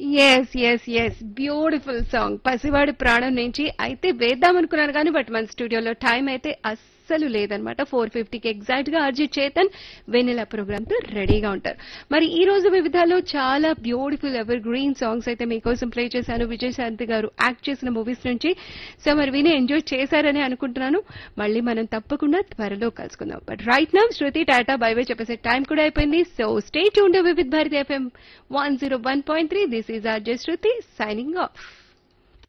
yes yes yes beautiful song Pasivadi Pranam నుంచి అయితే వేద్దాం అనుకున్నాను కానీ బట్ మన స్టూడియోలో టైం అయితే అస్సలు లేదనమాట ఫోర్ ఫిఫ్టీకి ఎగ్జాక్ట్ గా అర్జిత్ చేతన్ వెన్నెల ప్రోగ్రామ్ తో రెడీగా ఉంటారు మరి ఈ రోజు వివిధాలో చాలా బ్యూటిఫుల్ ఎవర్ గ్రీన్ సాంగ్స్ అయితే మీకోసం ప్లే చేశాను విజయశాంతి గారు యాక్ట్ చేసిన మూవీస్ నుంచి సో మరి విని ఎంజాయ్ చేశారని అనుకుంటున్నాను మళ్ళీ మనం తప్పకుండా త్వరలో కలుసుకుందాం but right now Shruti tata bye bye చెప్పేసే టైం కూడా అయిపోయింది so stay tuned Vividh Bharati FM one zero one point three this is R J Shruti signing of